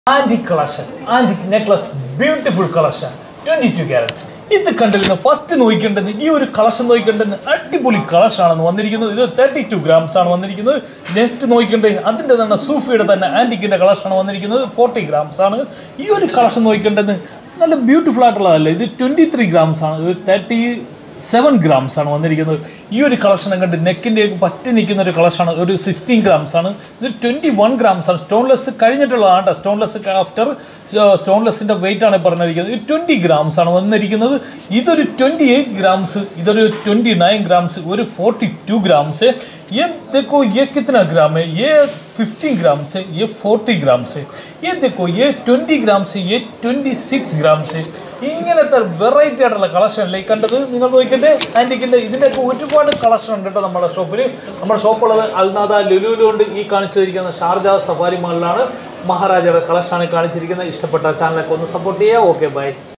antique collection antique necklace beautiful collection twenty two carat ഇത് കണ്ടിരുന്ന first നോക്കിക്കേണ്ടത് ഈ ഒരു കളക്ഷൻ നോക്കിക്കേണ്ടത് അടിപൊളി കളക്ഷൻ ആണ് വന്നിരിക്കുന്നത് ഇത് തേർട്ടി ടു ഗ്രാംസ് ആണ് വന്നിരിക്കുന്നത് നെക്സ്റ്റ് നോക്കിക്കേണ്ടത് അതിൻ്റെ തന്നെ സൂഫിയുടെ തന്നെ ആന്റിക്കിന്റെ കളക്ഷൻ ആണ് വന്നിരിക്കുന്നത് ഫോർട്ടി ഗ്രാംസ് ആണ് ഈ ഒരു കളക്ഷൻ നോക്കിക്കേണ്ടത് നല്ല ബ്യൂട്ടിഫുൾ ആയിട്ടുള്ളതല്ല ഇത് ട്വന്റി ത്രീ ഗ്രാംസ് ആണ് ഇത് തേർട്ടി സെവൻ ഗ്രാംസ് ആണ് വന്നിരിക്കുന്നത് ഈ ഒരു കളക്ഷൻ കണ്ട് നെക്കിൻ്റെ പറ്റി നിൽക്കുന്ന ഒരു കളക്ഷനാണ് ഒരു സിക്സ്റ്റീൻ ഗ്രാംസ് ആണ് ഇത് ട്വൻറ്റി വൺ ഗ്രാംസ് ആണ് സ്റ്റോൺലെസ് കഴിഞ്ഞിട്ടുള്ളതാണ് കേട്ടോ സ്റ്റോൺലെസ് ആഫ്റ്റർ സ്റ്റോൺലെസ്സിൻ്റെ വെയിറ്റ് ആണ് പറഞ്ഞിരിക്കുന്നത് ഇത് ട്വൻറ്റി ഗ്രാംസ് ആണ് വന്നിരിക്കുന്നത് ഇതൊരു ട്വൻറ്റി എയ്റ്റ് ഗ്രാംസ് ഇതൊരു ട്വൻറ്റി നയൻ ഗ്രാംസ് ഒരു ഫോർട്ടി ടു ഗ്രാംസ് ये देखो ये कितना ग्राम है ये 15 ग्राम से ये 40 ग्राम से ये देखो ये 20 ग्राम से ये 26 ഗ്രാം से ഇങ്ങനത്തെ വെറൈറ്റി ആയിട്ടുള്ള കളക്ഷൻ അല്ലേ ഈ കണ്ടത് നിങ്ങൾ നോക്കിയിട്ട് ആൻറ്റിക്കിൻ്റെ ഇതിൻ്റെയൊക്കെ ഒരുപാട് കളക്ഷൻ ഉണ്ട് കേട്ടോ നമ്മുടെ ഷോപ്പിൽ നമ്മുടെ ഷോപ്പുള്ളത് അൽനാദ ലുലുലു കൊണ്ട് ഈ കാണിച്ചിരിക്കുന്ന ഷാർജ സഫാരി മാളിലാണ് മഹാരാജയുടെ കളക്ഷനാണ് കാണിച്ചിരിക്കുന്നത് ഇഷ്ടപ്പെട്ട ചാനലൊക്കെ ഒന്ന് സപ്പോർട്ട് ചെയ്യുക ഓക്കെ ബൈ